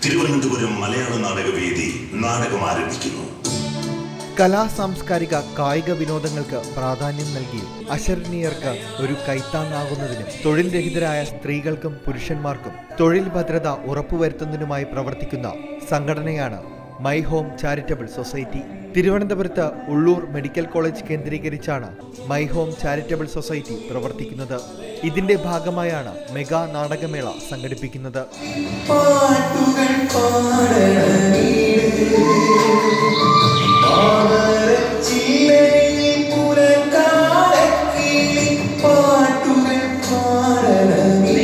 തിരുവനന്തപുരം മലയാള നാടകവേദി നാടകം ആരംഭിക്കുന്നു കലാ സാംസ്കാരിക കായിക വിനോദങ്ങൾക്ക് പ്രാധാന്യം നൽകി അശരണീയർക്ക് ഒരു കൈത്താങ്ങാകുന്നതിനും തൊഴിൽ രഹിതരായ സ്ത്രീകൾക്കും പുരുഷന്മാർക്കും തൊഴിൽ ഭദ്രത ഉറപ്പുവരുത്തുന്നതിനുമായി പ്രവർത്തിക്കുന്ന സംഘടനയാണ് മൈ ഹോം ചാരിറ്റബിൾ സൊസൈറ്റി തിരുവനന്തപുരത്ത് ഉള്ളൂർ മെഡിക്കൽ കോളേജ് കേന്ദ്രീകരിച്ചാണ് മൈ ഹോം ചാരിറ്റബിൾ സൊസൈറ്റി പ്രവർത്തിക്കുന്നത് ഇതിന്റെ ഭാഗമായാണ് മെഗാ നാടകമേള സംഘടിപ്പിക്കുന്നത് പാട്ടുകൾ പാടണമീ പുലങ്കാലക്കിളി പാട്ടുകൾ പാടണമീ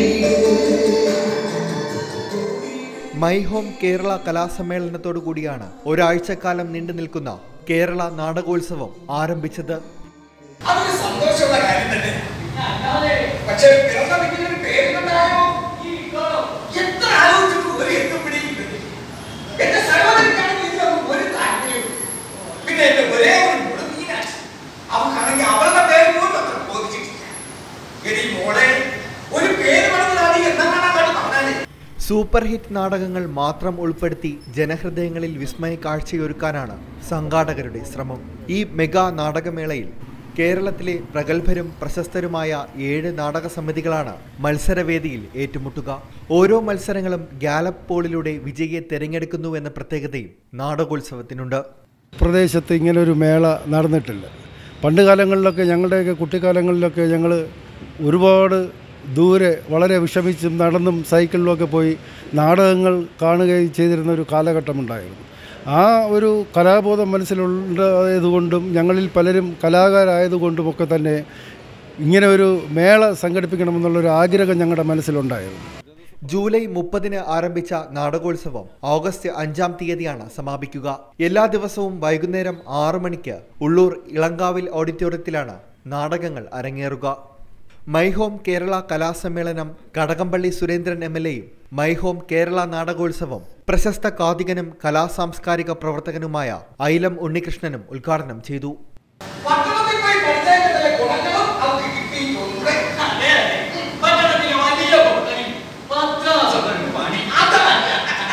മൈ ഹോം കേരള കലാസമ്മേളനത്തോടു കൂടിയാണ് ഒരാഴ്ചക്കാലം നീണ്ടു നിൽക്കുന്ന കേരള നാടകോത്സവം ആരംഭിച്ചത് അതൊരു സന്തോഷമുള്ള കാര്യം തന്നെ പക്ഷെ പിറന്ന വീട്ടിലൊരു പേരുണ്ടായോ എത്ര ആലോചിച്ചിട്ടും ഒരു എത്തും പിടിയില്ല എന്റെ സഹോദരനാണെങ്കിൽ ഇതിലൊന്നും ഒരു താല്പര്യവും പിന്നെ എന്റെ ഒരേ ഒരു മോള് മീനാക്ഷി അവൾക്കാണെങ്കിൽ അവളുടെ പേര് പോലും അത്ര ബോധിച്ചിട്ടില്ല എടി മോളെ ഒരു പേര് പറഞ്ഞാൽ എന്നാണ് അങ്ങോട്ട് പറഞ്ഞാലേ സൂപ്പർ ഹിറ്റ് നാടകങ്ങൾ മാത്രം ഉൾപ്പെടുത്തി ജനഹൃദയങ്ങളിൽ വിസ്മയ കാഴ്ചയൊരുക്കാനാണ് സംഘാടകരുടെ ശ്രമം ഈ മെഗാ നാടകമേളയിൽ കേരളത്തിലെ പ്രഗത്ഭരും പ്രശസ്തരുമായ ഏഴ് നാടക സമിതികളാണ് മത്സരവേദിയിൽ ഏറ്റുമുട്ടുക ഓരോ മത്സരങ്ങളും ഗാലപ്പ് പോളിലൂടെ വിജയിയെ തിരഞ്ഞെടുക്കുന്നു എന്ന പ്രത്യേകതയും നാടകോത്സവത്തിനുണ്ട് പ്രദേശത്ത് ഇങ്ങനൊരു മേള നടന്നിട്ടില്ല പണ്ട് കാലങ്ങളിലൊക്കെ ഞങ്ങളുടെയൊക്കെ കുട്ടിക്കാലങ്ങളിലൊക്കെ ഞങ്ങൾ ഒരുപാട് ദൂരെ വളരെ വിഷമിച്ചും നടന്നും സൈക്കിളിലുമൊക്കെ പോയി നാടകങ്ങൾ കാണുകയും ചെയ്തിരുന്ന ഒരു കാലഘട്ടമുണ്ടായിരുന്നു ആ ഒരു കലാബോധം മനസ്സിലുണ്ടായതുകൊണ്ടും ഞങ്ങളിൽ പലരും കലാകാരായതുകൊണ്ടുമൊക്കെ തന്നെ ഇങ്ങനെ ഒരു മേള സംഘടിപ്പിക്കണമെന്നുള്ളൊരു ആഗ്രഹം ഞങ്ങളുടെ മനസ്സിലുണ്ടായിരുന്നു ജൂലൈ മുപ്പതിന് ആരംഭിച്ച നാടകോത്സവം ഓഗസ്റ്റ് അഞ്ചാം തീയതിയാണ് സമാപിക്കുക എല്ലാ ദിവസവും വൈകുന്നേരം ആറു മണിക്ക് ഉള്ളൂർ ഇളങ്കാവിൽ ഓഡിറ്റോറിയത്തിലാണ് നാടകങ്ങൾ അരങ്ങേറുക മൈ ഹോം കേരള കലാസമ്മേളനം കടകംപള്ളി സുരേന്ദ്രൻ എം എൽ എയും മൈ ഹോം കേരള നാടകോത്സവം പ്രശസ്ത കാതികനും കലാസാംസ്കാരിക പ്രവർത്തകനുമായ ഐലം ഉണ്ണികൃഷ്ണനും ഉദ്ഘാടനം ചെയ്തു പട്ടണത്തിൽ പോയി പഠിച്ചതിന്റെ ഗുണങ്ങളും അവർക്ക് കിട്ടിയിട്ടുണ്ട് അതെ അതെ പട്ടണത്തിലെ വലിയ ഹോട്ടലിൽ പത്രാസത്തിന് പണി അതല്ല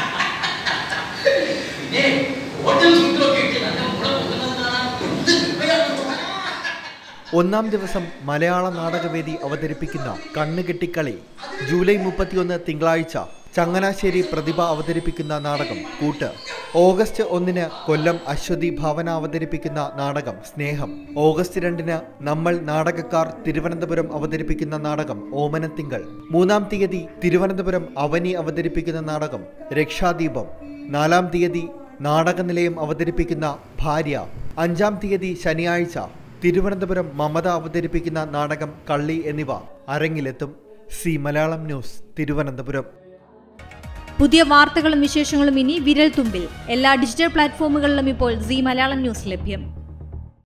പിന്നെ ഹോട്ടൽ സൂത്രമൊക്കെ ഇട്ട് നല്ല ഗുണം കൊടുക്കുന്നത് കാണാൻ എന്ത് കൃപയാണ് തോന്നാ ഒന്നാം ദിവസം മലയാള നാടകവേദി അവതരിപ്പിക്കുന്ന കണ്ണുകെട്ടിക്കളി ജൂലൈ മുപ്പത്തിയൊന്ന് തിങ്കളാഴ്ച ചങ്ങനാശ്ശേരി പ്രതിഭ അവതരിപ്പിക്കുന്ന നാടകം കൂട്ട് ഓഗസ്റ്റ് ഒന്നിന് കൊല്ലം അശ്വതി ഭാവന അവതരിപ്പിക്കുന്ന നാടകം സ്നേഹം ഓഗസ്റ്റ് രണ്ടിന് നമ്മൾ നാടകക്കാർ തിരുവനന്തപുരം അവതരിപ്പിക്കുന്ന നാടകം ഓമനത്തിങ്കൾ മൂന്നാം തീയതി തിരുവനന്തപുരം അവനി അവതരിപ്പിക്കുന്ന നാടകം രക്ഷാദീപം നാലാം തീയതി നാടകനിലയം അവതരിപ്പിക്കുന്ന ഭാര്യ അഞ്ചാം തീയതി ശനിയാഴ്ച തിരുവനന്തപുരം മമത അവതരിപ്പിക്കുന്ന നാടകം കള്ളി എന്നിവ അരങ്ങിലെത്തും സി മലയാളം ന്യൂസ് തിരുവനന്തപുരം പുതിയ വാർത്തകളും വിശേഷങ്ങളും ഇനി വിരൽ തുമ്പിൽ എല്ലാ ഡിജിറ്റൽ പ്ലാറ്റ്ഫോമുകളിലും ഇപ്പോൾ സി മലയാളം ന്യൂസ് ലഭ്യം